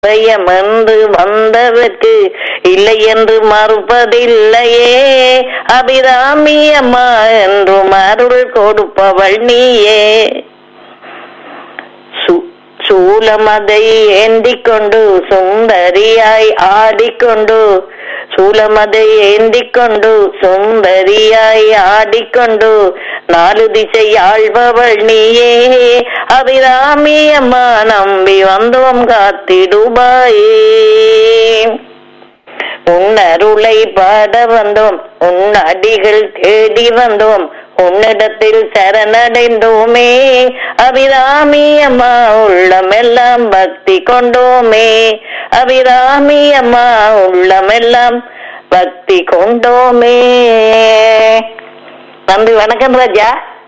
என்று வந்தவர்க்கு இல்லை என்று மறுப்பதில்லையே அபிராமி அம்மா என்றும் அருள் கொடுப்பவள் நீயே சு- சூலமதை ஏந்திக் கொண்டு சுந்தரியாய் ஆடிக்கொண்டு சூலமதை ஏந்திக் கொண்டு சுந்தரியாய் ஆடிக்கொண்டு நாலு திசை ஆள்பவள் நீயே அபிராமி அம்மா நம்பி வந்தோம் காத்திடுபாயே உன் அருளை பாட வந்தோம் உன் அடிகள் தேடி வந்தோம் உன்னிடத்தில் சரணடைந்தோமே அபிராமி அம்மா உள்ளமெல்லாம் பக்தி கொண்டோமே அபிராமி அம்மா உள்ளமெல்லாம் பக்தி கொண்டோமே நன்றி வணக்கம் ராஜா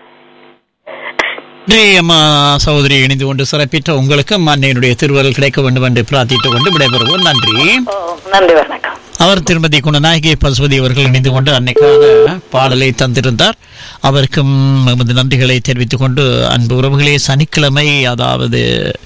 நன்றி அம்மா சகோதரி இணைந்து கொண்டு சிறப்பித்த உங்களுக்கும் அன்னையினுடைய திருவருள் கிடைக்க வேண்டும் என்று பிரார்த்தித்துக் கொண்டு விடைபெறுவோம் நன்றி ஓ, நன்றி வணக்கம் அவர் திருமதி குணநாயகி பசுபதி அவர்கள் இணைந்து கொண்டு அன்னைக்கான பாடலை தந்திருந்தார் அவருக்கும் எமது நன்றிகளை தெரிவித்துக் கொண்டு அன்பு உறவுகளே சனிக்கிழமை அதாவது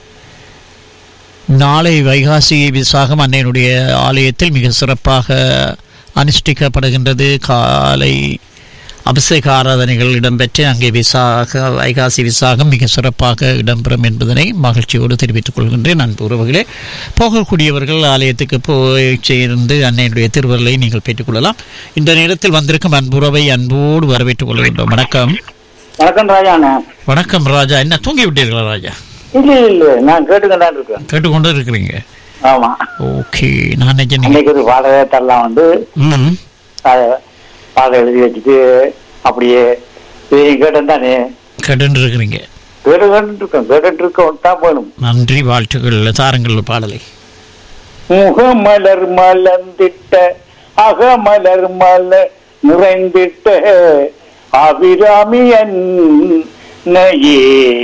நாளை வைகாசி விசாகம் அன்னையினுடைய ஆலயத்தில் மிக சிறப்பாக அனுஷ்டிக்கப்படுகின்றது காலை அபிஷேக ஆராதனைகள் இடம்பெற்று அங்கே விசாக வைகாசி விசாகம் மிக சிறப்பாக இடம்பெறும் என்பதனை மகிழ்ச்சியோடு தெரிவித்துக் கொள்கின்றேன் அன்பு உறவுகளே போகக்கூடியவர்கள் ஆலயத்துக்கு போய் சேர்ந்து அன்னையினுடைய திருவருளை நீங்கள் பெற்றுக்கொள்ளலாம் இந்த நேரத்தில் வந்திருக்கும் அன்புறவை அன்போடு வரவேற்றுக் கொள்கின்றோம் வணக்கம் வணக்கம் ராஜாண்ணா வணக்கம் ராஜா என்ன தூங்கி விட்டீர்களா ராஜா இல்ல இல்ல நான் கேட்டுக்கிட்டு இருக்கேன் கேட்டுக்கொண்டு இருக்கிறீங்க ஆமா ஓகே நான் நினைச்சேன் நீங்க- அன்னைக்கு ஒரு பாடகத்தெல்லாம் வந்து ம் பா- பாடம் எழுதி வச்சுட்டு அப்படியே இதையும் கேட்டேன் தானே கேட்டு இருக்கிறீங்க கேட்டுக்கிட்டு இருக்கேன் கேட்டுட்டு இருக்கோம் தான் போகணும் நன்றி வாழ்த்துக்கள் தாருங்கள் பாடலை முகமலர் மலர்ந்திட்ட அகமலர் மலர் நிறைந்திட்ட அபிராமியன் நயே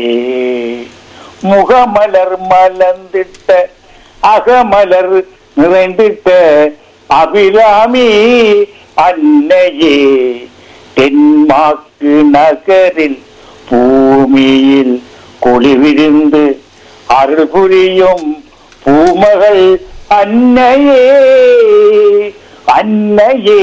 முகமலர் மலர்ந்திட்ட அகமலர் நிறைந்திட்ட அபிராமி அன்னையே தென்மாக்கு நகரில் பூமியில் கொளிவிருந்து அருள் புரியும் பூமகள் அன்னையே அன்னையே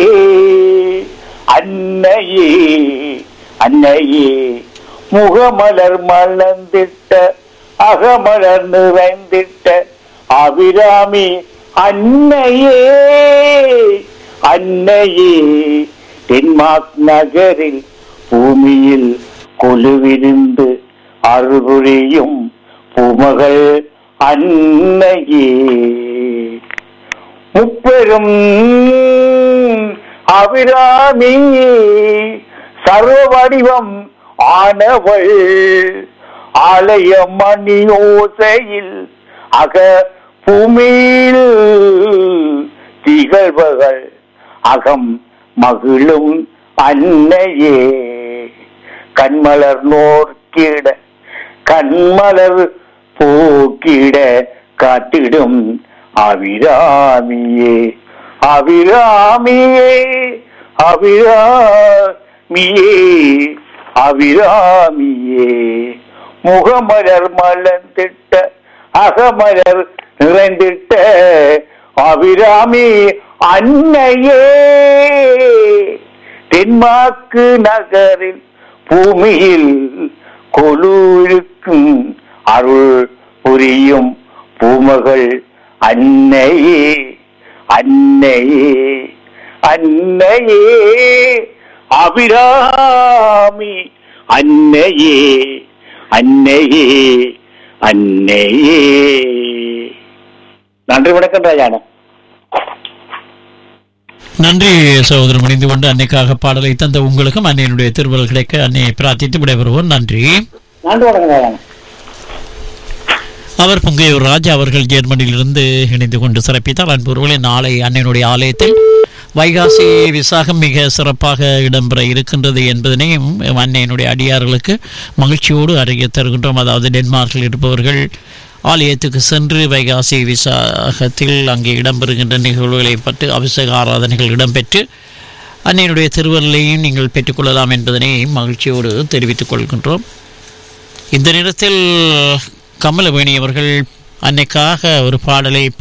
அன்னையே அன்னையே முகமலர் மலர்ந்திட்ட அகமலர் நிறைந்திட்ட அபிராமி அன்னையே அன்னையே தென்மார்க் நகரில் பூமியில் கொலுவிருந்து அருள்புரியும் பூமகள் அன்னையே முப்பெரும் அபிராமி சர்வ வடிவம் ஆனவள் ஆலய மணி ஓசையில் அக பூமியில் திகழ்வகள் அகம் மகிழும் அன்னையே கண்மலர் நோக்கிட கண்மலர் போக்கிட காட்டிடும் அபிராமியே அபிராமியே அபிராமியே அபிராமியே முகமலர் மலர்ந்திட்ட அகமலர் நிறைந்திட்ட அபிராமி அன்னையே தென்மாக்கு நகரில் பூமியில் கொலுருக்கும் அருள் புரியும் பூமகள் அன்னையே அன்னையே அன்னையே அபிராமி அன்னையே அன்னையே அன்னையே நன்றி வணக்கம் ராஜானா நன்றி சகோதரன் முடிந்து கொண்டு அன்னைக்காக பாடலை தந்த உங்களுக்கும் அன்னையினுடைய திருவருள் கிடைக்க அன்னையை பிரார்த்தித்து விடைபெறுவோம் நன்றி நன்றி வணக்கம் ராஜானா அவர் பொங்கையூர் ராஜா அவர்கள் ஜெர்மனியிலிருந்து இணைந்து கொண்டு சிறப்பித்தார் அன்புறவுகளே நாளை அன்னையினுடைய ஆலயத்தில் வைகாசி விசாகம் மிக சிறப்பாக இடம்பெற இருக்கின்றது என்பதனையும் அன்னையினுடைய அடியார்களுக்கு மகிழ்ச்சியோடு அறிய தருகின்றோம் அதாவது டென்மார்க்கில் இருப்பவர்கள் ஆலயத்துக்கு சென்று வைகாசி விசாகத்தில் அங்கே இடம்பெறுகின்ற நிகழ்வுகளை பற்றி அபிஷேக ஆராதனைகள் இடம்பெற்று அன்னையினுடைய திருவருளையும் நீங்கள் பெற்றுக்கொள்ளலாம் என்பதனை மகிழ்ச்சியோடு தெரிவித்துக் கொள்கின்றோம் இந்த நேரத்தில் கமலவேணி அவர்கள் அன்னைக்காக ஒரு பாடலை